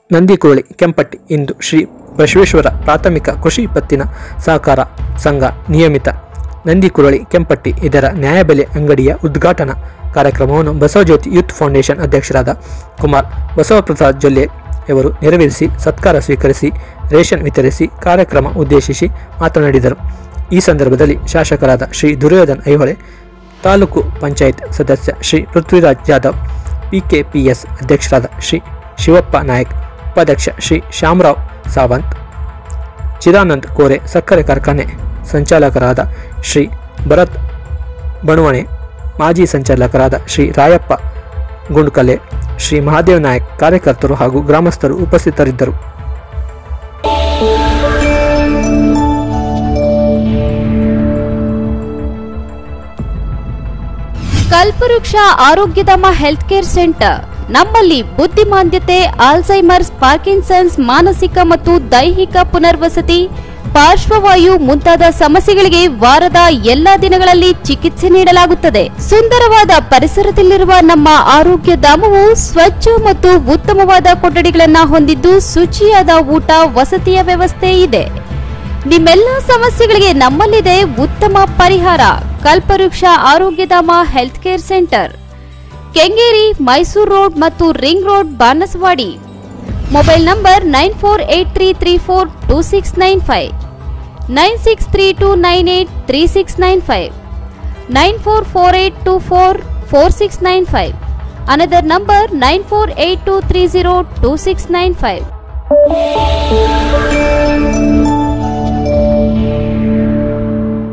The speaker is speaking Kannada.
ನಂದಿಕೋಳಿ ಕೆಂಪಟ್ಟಿ ಇಂದು ಶ್ರೀ ಬಸವೇಶ್ವರ ಪ್ರಾಥಮಿಕ ಕೃಷಿ ಪತ್ತಿನ ಸಹಕಾರ ಸಂಘ ನಿಯಮಿತ ನಂದಿಕುರಳಿ ಕೆಂಪಟ್ಟಿ ಇದರ ನ್ಯಾಯಬೆಲೆ ಅಂಗಡಿಯ ಉದ್ಘಾಟನಾ ಕಾರ್ಯಕ್ರಮವನ್ನು ಬಸವಜ್ಯೋತಿ ಯೂತ್ ಫೌಂಡೇಶನ್ ಅಧ್ಯಕ್ಷರಾದ ಕುಮಾರ್ ಬಸವಪ್ರಸಾದ್ ಜೊಲ್ಲೆ ಇವರು ನೆರವೇರಿಸಿ ಸತ್ಕಾರ ಸ್ವೀಕರಿಸಿ ರೇಷನ್ ವಿತರಿಸಿ ಕಾರ್ಯಕ್ರಮ ಉದ್ದೇಶಿಸಿ ಮಾತನಾಡಿದರು ಈ ಸಂದರ್ಭದಲ್ಲಿ ಶಾಸಕರಾದ ಶ್ರೀ ದುರ್ಯೋಧನ್ ಐಹೊಳೆ ತಾಲೂಕು ಪಂಚಾಯತ್ ಸದಸ್ಯ ಶ್ರೀ ಪೃಥ್ವಿರಾಜ್ ಜಾಧವ್ ಪಿಕೆಪಿಎಸ್ ಅಧ್ಯಕ್ಷರಾದ ಶ್ರೀ ಶಿವಪ್ಪ ನಾಯಕ್ ಉಪಾಧ್ಯಕ್ಷ ಶ್ರೀ ಶ್ಯಾಮರಾವ್ ಸಾವಂತ್ ಚಿದಾನಂದ್ ಕೋರೆ ಸಕ್ಕರೆ ಕಾರ್ಖಾನೆ ಸಂಚಾಲಕರಾದ ಶ್ರೀ ಭರತ್ ಬಣವಣೆ ಮಾಜಿ ಸಂಚಾಲಕರಾದ ಶ್ರೀ ರಾಯಪ್ಪ ಗುಂಡ್ಕಲೆ ಶ್ರೀ ಮಹಾದೇವ್ ನಾಯಕ್ ಕಾರ್ಯಕರ್ತರು ಹಾಗೂ ಗ್ರಾಮಸ್ಥರು ಉಪಸ್ಥಿತರಿದ್ದರು ಕಲ್ಪವೃಕ್ಷ ಆರೋಗ್ಯಧಾಮ ಹೆಲ್ತ್ ಕೇರ್ ಸೆಂಟರ್ ನಮ್ಮಲ್ಲಿ ಬುದ್ಧಿಮಾಂದ್ಯತೆ ಆಲ್ಝೈಮರ್ಸ್ ಪಾರ್ಕಿನ್ಸನ್ಸ್ ಮಾನಸಿಕ ಮತ್ತು ದೈಹಿಕ ಪುನರ್ವಸತಿ ಪಾರ್ಶ್ವವಾಯು ಮುಂತಾದ ಸಮಸ್ಯೆಗಳಿಗೆ ವಾರದ ಎಲ್ಲಾ ದಿನಗಳಲ್ಲಿ ಚಿಕಿತ್ಸೆ ನೀಡಲಾಗುತ್ತದೆ ಸುಂದರವಾದ ಪರಿಸರದಲ್ಲಿರುವ ನಮ್ಮ ಆರೋಗ್ಯ ಧಾಮವು ಸ್ವಚ್ಛ ಮತ್ತು ಉತ್ತಮವಾದ ಕೊಠಡಿಗಳನ್ನು ಹೊಂದಿದ್ದು ಶುಚಿಯಾದ ಊಟ ವಸತಿಯ ವ್ಯವಸ್ಥೆ ಇದೆ ನಿಮ್ಮೆಲ್ಲ ಸಮಸ್ಯೆಗಳಿಗೆ ನಮ್ಮಲ್ಲಿದೆ ಉತ್ತಮ ಪರಿಹಾರ Kalpavriksha Arogyadhama health care centre Kengeri Mysuru road ಮತ್ತು ring road Banasavadi mobile number nine four eight three three four two six nine five nine six three two nine eight three six nine five nine four four eight two four four six nine five another number nine four eight two three zero two six nine five